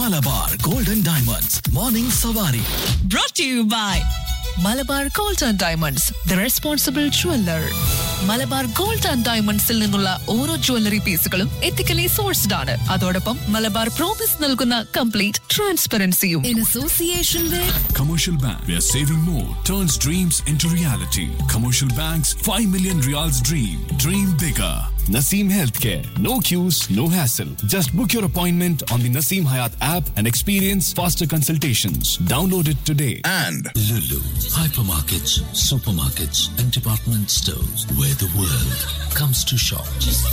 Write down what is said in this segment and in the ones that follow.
Malabar golden diamonds morning Savari brought to you by Malabar gold and diamonds the responsible jeweller Malabar gold and ഡയമണ്ട്സിൽ നിന്നുള്ള ഓരോ jewellery പീസുകളും ethically sourced ആണ് അതോടൊപ്പം മലബാർ പ്രോമിസ് നൽകുന്ന കംപ്ലീറ്റ് ട്രാൻസ്പെറൻസിയും in association with Commercial Bank, where saving more turns dreams into reality. Commercial Bank's 5 million reals dream. Dream bigger. Naseem Healthcare. No queues, no hassle. Just book your appointment on the Naseem Hayat app and experience faster consultations. Download it today. and Lulu, hypermarkets, supermarkets, and department stores where the world comes to shop.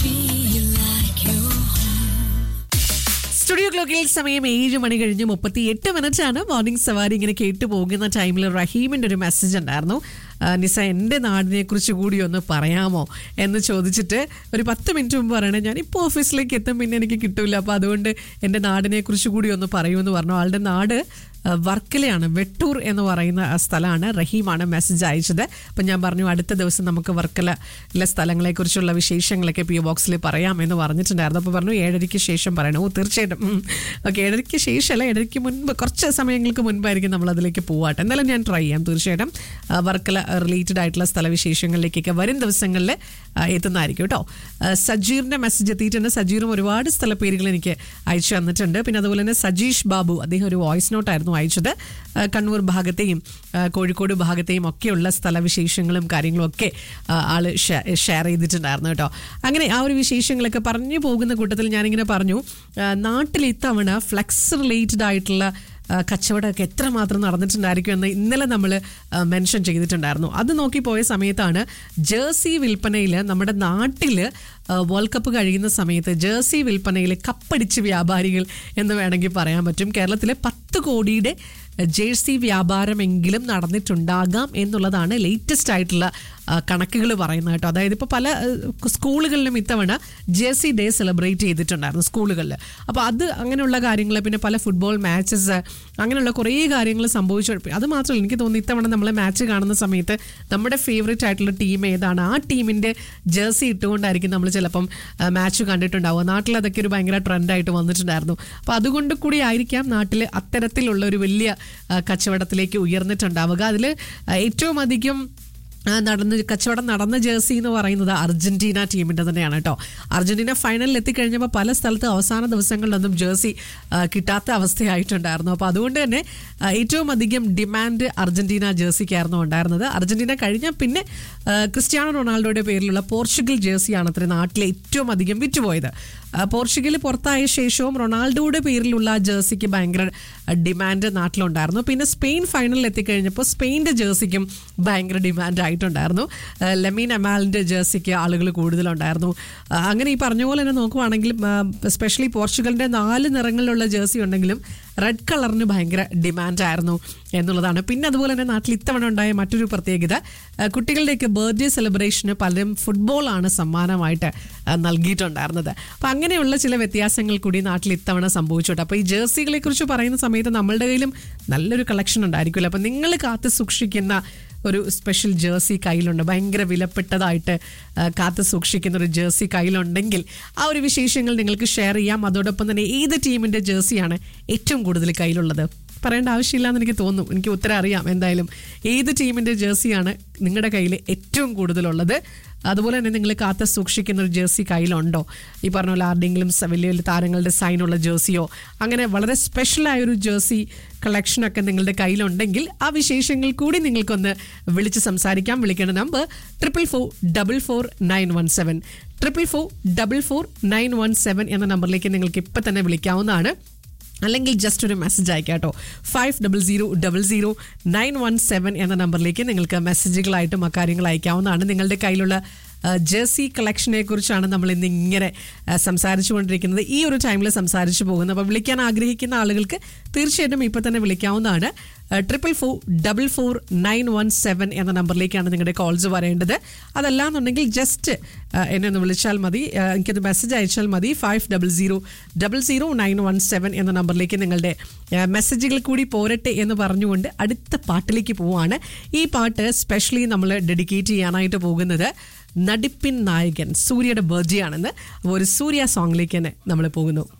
Studio ക്ലോക്കിൽ സമയം ഏഴ് മണി കഴിഞ്ഞ് മുപ്പത്തി എട്ട് minute ആണ് morning സവാരി ഇങ്ങനെ കേട്ടു പോകുന്ന ടൈമിൽ റഹീമിന്റെ ഒരു മെസ്സേജ് ഉണ്ടായിരുന്നു ആ, നിസ എൻ്റെ നാടിനെ കുറിച്ച് കൂടി ഒന്ന് പറയാമോ എന്ന് ചോദിച്ചിട്ട് ഒരു പത്ത് മിനിറ്റ് മുമ്പ് പറയണേ ഞാൻ ഇപ്പോൾ ഓഫീസിലേക്ക് എത്തും പിന്നെ എനിക്ക് കിട്ടൂല അപ്പോൾ അതുകൊണ്ട് എൻ്റെ നാടിനെ കുറിച്ച് കൂടി ഒന്ന് പറയുമെന്ന് പറഞ്ഞു ആളുടെ നാട് ആ, വർക്കലയാണ് വെട്ടൂർ എന്ന് പറയുന്ന ആ സ്ഥലമാണ് റഹീമാണ് മെസ്സേജ് അയച്ചത് അപ്പം ഞാൻ പറഞ്ഞു അടുത്ത ദിവസം നമുക്ക് വർക്കലയിലെ സ്ഥലങ്ങളെക്കുറിച്ചുള്ള വിശേഷങ്ങളൊക്കെ പി ഒ ബോക്സിൽ പറയാം എന്ന് പറഞ്ഞിട്ടുണ്ടായിരുന്നു അപ്പോൾ പറഞ്ഞു ഏഴരയ്ക്ക് ശേഷം പറയണം ഓ തീർച്ചയായിട്ടും ഓക്കെ ഏഴരയ്ക്ക് ശേഷമല്ല ഏഴരയ്ക്ക് മുൻപ് കുറച്ച് സമയങ്ങൾക്ക് മുൻപായിരിക്കും നമ്മൾ അതിലേക്ക് പോവാട്ടെ എന്തായാലും ഞാൻ ട്രൈ ചെയ്യാം തീർച്ചയായിട്ടും ആ, വർക്കല റിലേറ്റഡ് ആയിട്ടുള്ള സ്ഥലവിശേഷങ്ങളിലേക്കൊക്കെ വരും ദിവസങ്ങളിൽ ആ, എത്തുന്നതായിരിക്കും കേട്ടോ ആ, സജീറിൻ്റെ മെസ്സേജ് എത്തിയിട്ടുണ്ട് സജീറും ഒരുപാട് സ്ഥലപ്പേരുകൾ എനിക്ക് അയച്ചു തന്നിട്ടുണ്ട് പിന്നെ അതുപോലെ തന്നെ സജീഷ് ബാബു അദ്ദേഹം ഒരു വോയിസ് നോട്ടായിരുന്നു അയച്ചത് ആ, കണ്ണൂർ ഭാഗത്തെയും ആ, കോഴിക്കോട് ഭാഗത്തെയും ഒക്കെയുള്ള സ്ഥലവിശേഷങ്ങളും കാര്യങ്ങളും ഒക്കെ ആ, ആള് ഷെയർ ചെയ്തിട്ടുണ്ടായിരുന്നു കേട്ടോ അങ്ങനെ ആ ഒരു വിശേഷങ്ങളൊക്കെ പറഞ്ഞു പോകുന്ന കൂട്ടത്തിൽ ഞാനിങ്ങനെ പറഞ്ഞു ആ, നാട്ടിൽ ഇത്തവണ ഫ്ലെക്സ് റിലേറ്റഡ് ആയിട്ടുള്ള ആ, കച്ചവടമൊക്കെ എത്രമാത്രം നടന്നിട്ടുണ്ടായിരിക്കും എന്ന് ഇന്നലെ നമ്മൾ മെൻഷൻ ചെയ്തിട്ടുണ്ടായിരുന്നു അത് നോക്കി പോയ സമയത്താണ് ജേഴ്സി വിൽപ്പനയിൽ നമ്മുടെ നാട്ടിൽ വേൾഡ് കപ്പ് കഴിയുന്ന സമയത്ത് ജേഴ്സി വിൽപ്പനയിൽ കപ്പടിച്ച് വ്യാപാരികൾ എന്ന് വേണമെങ്കിൽ പറയാൻ പറ്റും കേരളത്തിലെ പത്ത് കോടിയുടെ ജേഴ്സി വ്യാപാരമെങ്കിലും നടന്നിട്ടുണ്ടാകാം എന്നുള്ളതാണ് ലേറ്റസ്റ്റ് ആയിട്ടുള്ള കണക്കുകൾ പറയുന്നത് കേട്ടോ അതായത് ഇപ്പോൾ പല ആ, സ്കൂളുകളിലും ഇത്തവണ ജേഴ്സി ഡേ സെലിബ്രേറ്റ് ചെയ്തിട്ടുണ്ടായിരുന്നു സ്കൂളുകളിൽ അപ്പോൾ അത് അങ്ങനെയുള്ള കാര്യങ്ങൾ പിന്നെ പല ഫുട്ബോൾ മാച്ചസ് അങ്ങനെയുള്ള കുറേ കാര്യങ്ങൾ സംഭവിച്ചു അത് മാത്രമല്ല എനിക്ക് തോന്നുന്നു ഇത്തവണ നമ്മൾ മാച്ച് കാണുന്ന സമയത്ത് നമ്മുടെ ഫേവറേറ്റ് ആയിട്ടുള്ള ടീം ഏതാണ് ആ ടീമിൻ്റെ ജേഴ്സി ഇട്ടുകൊണ്ടായിരിക്കും നമ്മൾ ചിലപ്പം മാച്ച് കണ്ടിട്ടുണ്ടാവുക നാട്ടിൽ അതൊക്കെ ഒരു ഭയങ്കര ട്രെൻഡായിട്ട് വന്നിട്ടുണ്ടായിരുന്നു അപ്പോൾ അതുകൊണ്ട് കൂടി ആയിരിക്കാം നാട്ടിൽ അത്തരത്തിലുള്ള ഒരു വലിയ ആ, കച്ചവടത്തിലേക്ക് ഉയർന്നിട്ടുണ്ടാവുക അതിൽ ഏറ്റവും അധികം ആ, നടന്ന് കച്ചവടം നടന്ന ജേഴ്സി എന്ന് പറയുന്നത് അർജന്റീന ടീമിന്റെ തന്നെയാണ് കേട്ടോ അർജന്റീന ഫൈനലിൽ എത്തിക്കഴിഞ്ഞപ്പോൾ പല സ്ഥലത്ത് അവസാന ദിവസങ്ങളിലൊന്നും ജേഴ്സി ആ, കിട്ടാത്ത അവസ്ഥയായിട്ടുണ്ടായിരുന്നു അപ്പോൾ അതുകൊണ്ട് തന്നെ ആ, ഏറ്റവും അധികം ഡിമാൻഡ് അർജന്റീന ജേഴ്സിക്കായിരുന്നു ഉണ്ടായിരുന്നത് അർജന്റീന കഴിഞ്ഞാൽ പിന്നെ ആ, ക്രിസ്ത്യാനോ റൊണാൾഡോയുടെ പേരിലുള്ള പോർച്ചുഗൽ ജേഴ്സിയാണ് അത്ര നാട്ടിലെ ഏറ്റവും അധികം വിറ്റുപോയത് ആ, പോർച്ചുഗൽ പുറത്തായ ശേഷവും റൊണാൾഡോയുടെ പേരിലുള്ള ആ ജേഴ്സിക്ക് ഭയങ്കര ഡിമാൻഡ് നാട്ടിലുണ്ടായിരുന്നു പിന്നെ സ്പെയിൻ ഫൈനലിൽ എത്തിക്കഴിഞ്ഞപ്പോൾ സ്പെയിൻ്റെ ജേഴ്സിക്കും ഭയങ്കര ഡിമാൻഡ് ആയിട്ടുണ്ടായിരുന്നു ആ, ലെമീൻ അമാലിൻ്റെ ജേഴ്സിക്ക് ആളുകൾ കൂടുതലുണ്ടായിരുന്നു ആ, അങ്ങനെ ഈ പറഞ്ഞ പോലെ തന്നെ നോക്കുവാണെങ്കിൽ സ്പെഷ്യലി പോർച്ചുഗലിൻ്റെ നാല് നിറങ്ങളിലുള്ള ജേഴ്സി ഉണ്ടെങ്കിലും റെഡ് കളറിന് ഭയങ്കര ഡിമാൻഡായിരുന്നു എന്നുള്ളതാണ് പിന്നെ അതുപോലെ തന്നെ നാട്ടിൽ ഇത്തവണ ഉണ്ടായ മറ്റൊരു പ്രത്യേകത ആ, കുട്ടികളുടെയൊക്കെ ബർത്ത്ഡേ സെലിബ്രേഷന് പലരും ഫുട്ബോളാണ് സമ്മാനമായിട്ട് ആ, നൽകിയിട്ടുണ്ടായിരുന്നത് അപ്പം അങ്ങനെയുള്ള ചില വ്യത്യാസങ്ങൾ കൂടി നാട്ടിൽ ഇത്തവണ സംഭവിച്ചോട്ടെ അപ്പോൾ ഈ ജേഴ്സികളെ കുറിച്ച് പറയുന്ന സമയത്ത് നമ്മളുടെ കയ്യിലും നല്ലൊരു കളക്ഷൻ ഉണ്ടായിരിക്കുമല്ലോ അപ്പം നിങ്ങൾ കാത്തു സൂക്ഷിക്കുന്ന ഒരു സ്പെഷ്യൽ ജേഴ്സി കയ്യിലുണ്ട് ഭയങ്കര വിലപ്പെട്ടതായിട്ട് ആ, കാത്തു സൂക്ഷിക്കുന്ന ഒരു ജേഴ്സി കയ്യിലുണ്ടെങ്കിൽ ആ ഒരു വിശേഷങ്ങൾ നിങ്ങൾക്ക് ഷെയർ ചെയ്യാം അതോടൊപ്പം തന്നെ ഏത് ടീമിൻ്റെ ജേഴ്സിയാണ് ഏറ്റവും കൂടുതൽ കയ്യിലുള്ളത് പറയേണ്ട ആവശ്യമില്ലാന്ന് എനിക്ക് തോന്നുന്നു എനിക്ക് ഉത്തരം അറിയാം എന്തായാലും ഏത് ടീമിൻ്റെ ജേഴ്സിയാണ് നിങ്ങളുടെ കയ്യിൽ ഏറ്റവും കൂടുതലുള്ളത് അതുപോലെ തന്നെ നിങ്ങൾ കാത്ത് സൂക്ഷിക്കുന്ന ഒരു ജേഴ്സി കയ്യിലുണ്ടോ ഈ പറഞ്ഞ പോലെ ആരുടെയെങ്കിലും സ- വലിയ വലിയ താരങ്ങളുടെ സൈനുള്ള ജേഴ്സിയോ അങ്ങനെ വളരെ സ്പെഷ്യലായ ഒരു ജേഴ്സി കളക്ഷനൊക്കെ നിങ്ങളുടെ കയ്യിലുണ്ടെങ്കിൽ ആ വിശേഷങ്ങൾ കൂടി നിങ്ങൾക്കൊന്ന് വിളിച്ച് സംസാരിക്കാം വിളിക്കേണ്ട number triple four double four nine one seven triple four double four nine one seven എന്ന നമ്പറിലേക്ക് നിങ്ങൾക്ക് ഇപ്പം തന്നെ വിളിക്കാവുന്നതാണ് അല്ലെങ്കിൽ ജസ്റ്റ് ഒരു മെസ്സേജ് അയക്കാം കേട്ടോ five double zero double zero nine one seven എന്ന നമ്പറിലേക്ക് നിങ്ങൾക്ക് മെസ്സേജുകളായിട്ടും അക്കാര്യങ്ങൾ അയക്കാവുന്നതാണ് നിങ്ങളുടെ കയ്യിലുള്ള ആ, ജേഴ്സി കളക്ഷനെ കുറിച്ചാണ് നമ്മൾ ഇന്ന് ഇങ്ങനെ ആ, സംസാരിച്ചു കൊണ്ടിരിക്കുന്നത് ഈ ഒരു ടൈമിൽ സംസാരിച്ചു പോകുന്നത് അപ്പോൾ വിളിക്കാൻ ആഗ്രഹിക്കുന്ന ആളുകൾക്ക് തീർച്ചയായിട്ടും ഇപ്പോൾ തന്നെ വിളിക്കാവുന്നതാണ് triple four double four nine one seven എന്ന നമ്പറിലേക്കാണ് നിങ്ങളുടെ കോൾസ് വരേണ്ടത് അതല്ലാന്നുണ്ടെങ്കിൽ ജസ്റ്റ് എന്നെ ഒന്ന് വിളിച്ചാൽ മതി ആ, എനിക്കത് മെസ്സേജ് അയച്ചാൽ മതി five double zero double zero nine one seven എന്ന നമ്പറിലേക്ക് നിങ്ങളുടെ ആ, മെസ്സേജുകൾ കൂടി പോരട്ടെ എന്ന് പറഞ്ഞുകൊണ്ട് അടുത്ത പാട്ടിലേക്ക് പോവാണ് ഈ പാട്ട് സ്പെഷ്യലി നമ്മൾ ഡെഡിക്കേറ്റ് ചെയ്യാനായിട്ട് പോകുന്നത് നടിപ്പിൻ നായകൻ സൂര്യയുടെ ബർത്ത്ഡേ ആണെന്ന് അപ്പോൾ ഒരു സൂര്യ സോങ്ങിലേക്ക് തന്നെ നമ്മൾ പോകുന്നു